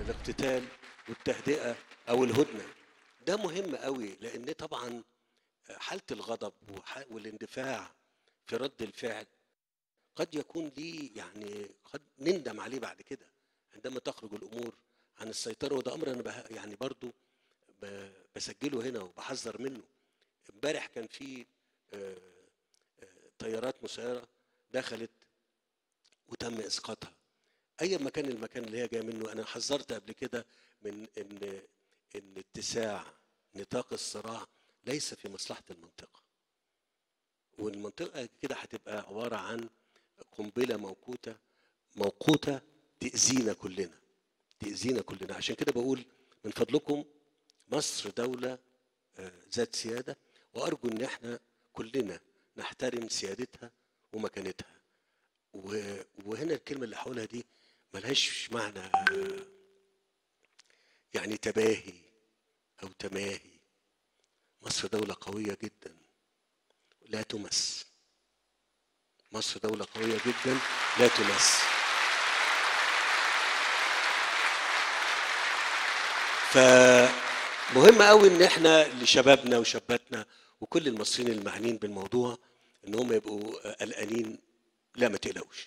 الاقتتال والتهدئه او الهدنه ده مهم قوي لان طبعا حاله الغضب وح- والاندفاع في رد الفعل قد يكون ليه يعني قد نندم عليه بعد كده عندما تخرج الامور عن السيطره وده امر انا بها- يعني برضو ب- بسجله هنا وبحذر منه امبارح كان في آه، آه، طيارات مسيره دخلت وتم اسقاطها ايا ما كان المكان اللي هي جايه منه انا حذرت قبل كده من ان ان اتساع نطاق الصراع ليس في مصلحه المنطقه والمنطقه كده هتبقى عباره عن قنبله موقوته موقوته تاذينا كلنا تاذينا كلنا عشان كده بقول من فضلكم مصر دوله آه، ذات سياده وارجو ان احنا كلنا نحترم سيادتها ومكانتها و- وهنا الكلمه اللي هقولها دي ملهاش معنى آه، يعني تباهي او تماهي مصر دوله قويه جدا لا تمس مصر دوله قويه جدا لا تمس فمهم قوي ان احنا لشبابنا وشاباتنا وكل المصريين المعنيين بالموضوع ان هم يبقوا قلقانين لا ما تقلقوش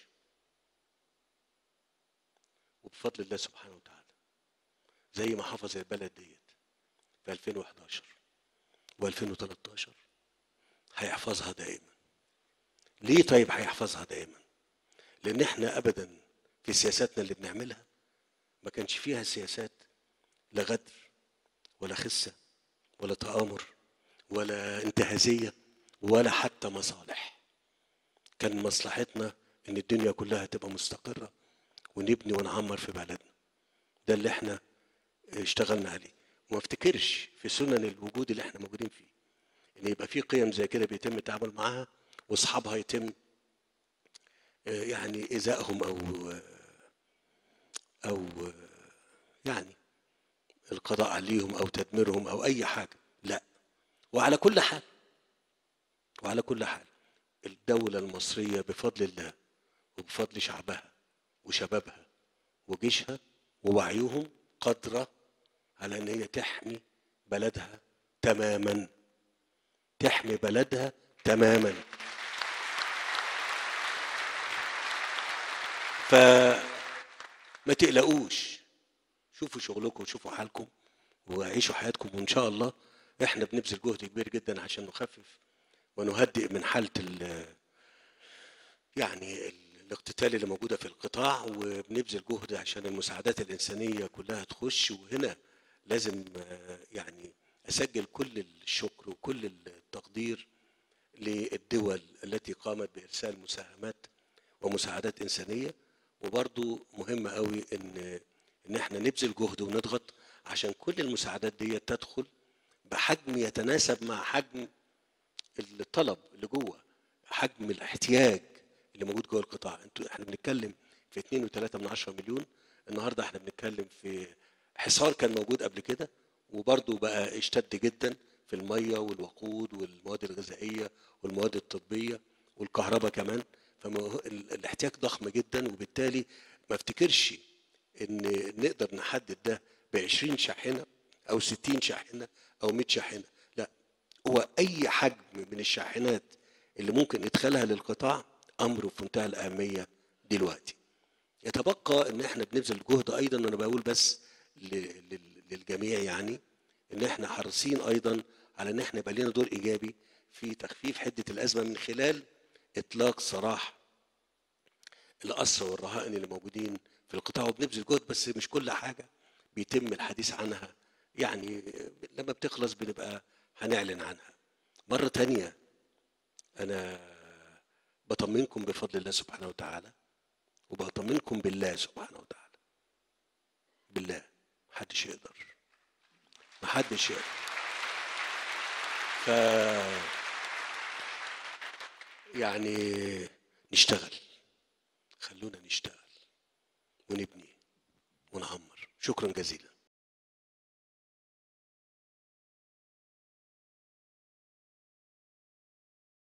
وبفضل الله سبحانه وتعالى زي ما حفظ البلد ديت في 2011 و2013 هيحفظها دائما ليه طيب هيحفظها دائما لان احنا ابدا في سياساتنا اللي بنعملها ما كانش فيها سياسات لا غدر ولا خسه ولا تآمر ولا انتهازيه ولا حتى مصالح كان مصلحتنا ان الدنيا كلها تبقى مستقره ونبني ونعمر في بلدنا ده اللي احنا اشتغلنا عليه وما افتكرش في سنن الوجود اللي احنا موجودين فيه ان يبقى في قيم زي كده بيتم التعامل معاها واصحابها يتم آه، يعني ايذائهم او آه، او آه، يعني القضاء عليهم او تدميرهم او اي حاجه لا وعلى كل حال وعلى كل حال الدوله المصريه بفضل الله وبفضل شعبها وشبابها وجيشها ووعيهم قادره على ان هي تحمي بلدها تماما تحمي بلدها تماما فما تقلقوش شوفوا شغلكم وشوفوا حالكم وعيشوا حياتكم وان شاء الله احنا بنبذل جهد كبير جدا عشان نخفف ونهدئ من حاله ال يعني ال- الاقتتال اللي موجوده في القطاع وبنبذل جهد عشان المساعدات الانسانيه كلها تخش وهنا لازم آه، يعني اسجل كل الشكر وكل التقدير للدول التي قامت بارسال مساهمات ومساعدات انسانيه وبرضو مهم قوي ان ان احنا نبذل جهد ونضغط عشان كل المساعدات دي تدخل بحجم يتناسب مع حجم الطلب اللي جوه حجم الاحتياج اللي موجود جوه القطاع انتوا احنا بنتكلم في 2.3 من 10 مليون النهارده احنا بنتكلم في حصار كان موجود قبل كده وبرضه بقى اشتد جدا في الميه والوقود والمواد الغذائيه والمواد الطبيه والكهرباء كمان فالاحتياج ضخم جدا وبالتالي ما افتكرش ان نقدر نحدد ده ب 20 شاحنه او 60 شاحنه او 100 شاحنه لا هو اي حجم من الشاحنات اللي ممكن ندخلها للقطاع امر في منتهى الاهميه دلوقتي يتبقى ان احنا بنبذل جهد ايضا وانا بقول بس ل- لل- للجميع يعني ان احنا حريصين ايضا على ان احنا يبقى لنا دور ايجابي في تخفيف حده الازمه من خلال اطلاق سراح الاسرى والرهائن اللي موجودين في القطاع وبنبذل جهد بس مش كل حاجه بيتم الحديث عنها يعني لما بتخلص بنبقى هنعلن عنها مره تانية انا بطمنكم بفضل الله سبحانه وتعالى وبطمنكم بالله سبحانه وتعالى بالله محدش يقدر محدش يقدر ف يعني نشتغل خلونا نشتغل ونبني ونعمر شكرا جزيلا